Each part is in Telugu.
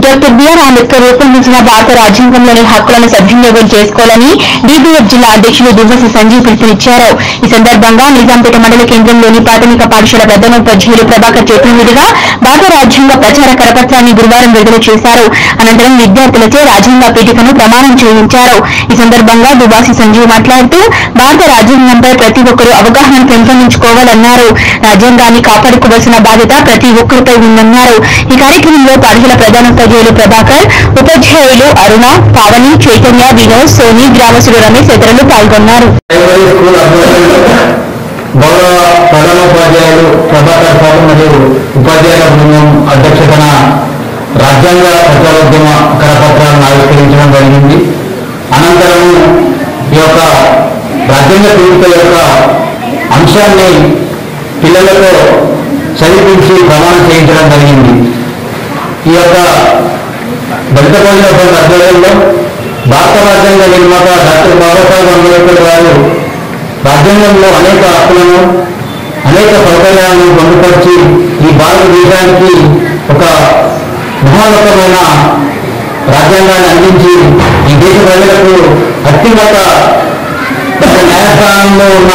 డాక్టర్ బిఆర్ అంబేద్కర్ రూపొందించిన భారత రాజ్యాంగంలోని హక్కులను సద్వినియోగం చేసుకోవాలని డీబీఎఫ్ జిల్లా అధ్యక్షులు దువ్వసి సంజీవ్ పిలుపునిచ్చారు ఈ సందర్భంగా నిజాంపేట మండల కేంద్రంలోని ప్రాథమిక పాఠశాల ప్రధానోపాధ్యాయులు ప్రభాకర్ చేతుల మీదుగా భారత రాజ్యాంగ ప్రచార కరపత్రాన్ని గురువారం విడుదల చేశారు అనంతరం విద్యార్థులచే రాజ్యాంగ పీఠికను ప్రమాణం చేయించారు ఈ సందర్భంగా దువాసి సంజీవ్ మాట్లాడుతూ భారత రాజ్యాంగంపై ప్రతి ఒక్కరూ అవగాహన పెంపొందించుకోవాలన్నారు రాజ్యాంగాన్ని కాపాడుకోవాల్సిన బాధ్యత ప్రతి ఒక్కరిపై ఉందన్నారు ఈ కార్యక్రమంలో పాఠశాల ప్రధానోపాధ్యాయులు ప్రభాకర్ ఉపాధ్యాయులు అరుణ పావని చైతన్య వినోద్ సోని గ్రామసుడు రమేష్ తదితరులు పాల్గొన్నారు ప్రైమరీ స్కూల్ అధ్యక్షులు గౌరవ ప్రధానోపాధ్యాయులు ప్రభాకర్ సార్ మరియు ఉపాధ్యాయుల బృందం అధ్యక్షతన రాజ్యాంగ ప్రచారోద్యమ కరపత్రాలను ఆవిష్కరించడం జరిగింది అనంతరము ఈ యొక్క రాజ్యాంగ పీఠిక యొక్క అంశాన్ని పిల్లలతో చదివించి ప్రమాణం చేయించడం జరిగింది ఈ యొక్క దళిత భోజన ఫండ్ ఆధ్వర్యంలో భారత రాజ్యాంగ నిర్మాత డాక్టర్ బాబాసాహెబ్ అంబేద్కర్ గారు రాజ్యాంగంలో అనేక హక్కులను అనేక సౌకర్యాలను పొందుపరిచి ఈ భారతదేశానికి ఒక మహోన్నతమైన రాజ్యాంగాన్ని అందించి ఈ దేశ ప్రజలకు అత్యున్నత న్యాయస్థానంలో ఉన్న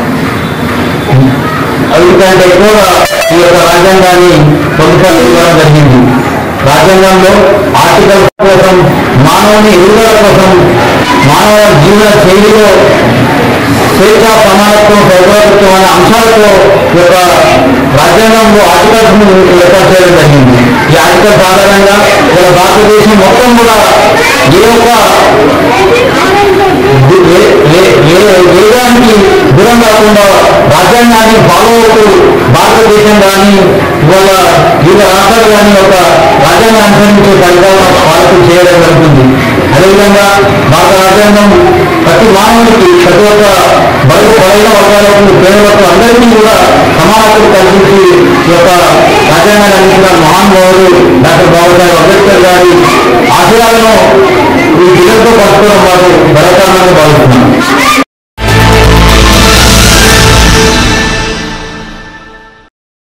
వీటికంటే ఎక్కువగా ఈ యొక్క రాజ్యాంగాన్ని పొందుపరచడం జరిగింది రాజ్యాంగంలో ఆర్టికల్ కోసం మానవుని ఎదుగుదల కోసం మానవ జీవన శైలిలో స్వేచ్ఛ సమానత్వం సౌకర్యత్వం అనే అంశాలతో ఈ యొక్క రాజ్యాంగంలో ఆర్టికల్స్ ను ఏర్పాటు చేయడం జరిగింది ఈ ఆర్టికల్స్ ఆధారంగా మన భారతదేశం మొత్తం కూడా ఏ ఒక్క ఏ- ఏ- ఏ- వేదానికి దూరం కాకుండా రాజ్యాంగాన్ని ఫాలో అవుతూ భారతదేశం కానీ ఇవాళ వివిధ రాష్ట్రాలు కానీ ఒక రాజ్యాంగాన్ని అనుసరించే పరిపాలన పాలన చేయడం జరుగుతుంది అదేవిధంగా భారత రాజ్యాంగం ప్రతి మానవునికి ప్రతి ఒక్క బడుగు బలైన వర్గాలకు పేదలకు అందరికీ కూడా సమానత్వం కల్పించి ఈ యొక్క రాజ్యాంగాన్ని అందించిన మహానుభావుడు డాక్టర్ బాబాసాహెబ్ అంబేద్కర్ గారి ఆశయాలను